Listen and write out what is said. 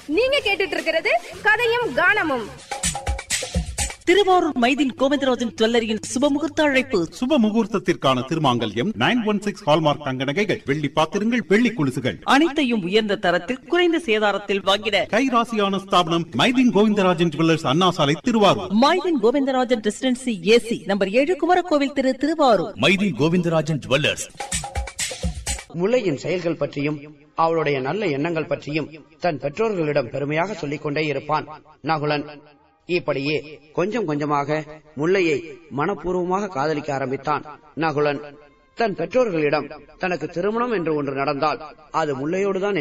நீங்க கேட்டுட்டு இருக்கிறது கதையும் கானமும் திருவாரூர் மைதின் கோவிந்தராஜன் ஜுவல்லரியின் சுபமுகூர்த்த அழைப்பு சுப முகூர்த்தத்திற்கான திருமாங்கல்யம் நைன் ஒன் சிக்ஸ் ஹால்மார்க் தங்க நகைகள் வெள்ளி பாத்திரங்கள் வெள்ளி கொலுசுகள் அனைத்தையும் உயர்ந்த தரத்தில் குறைந்த சேதாரத்தில் வாங்கிட கைராசியான ஸ்தாபனம் Mydeen Govindarajan jewellers Anna Salai Thiruvarur Mydeen Govindarajan residency AC number ஏழு குமரகோவில் திரு திருவாரூர் மைதி கோவிந்தராஜன் ஜுவல்லர்ஸ் முல்லையின் செயல்கள் பற்றியும் அவளுடைய நல்ல எண்ணங்கள் பற்றியும் தன் பெற்றோர்களிடம் பெருமையாக சொல்லிக் கொண்டே இருப்பான் நகுலன் இப்படியே கொஞ்சம் கொஞ்சமாக முல்லையை மனப்பூர்வமாக காதலிக்க ஆரம்பித்தான் நகுலன் தன் பெற்றோர்களிடம் தனக்கு திருமணம் என்று ஒன்று நடந்தால் அது முல்லையோடுதான்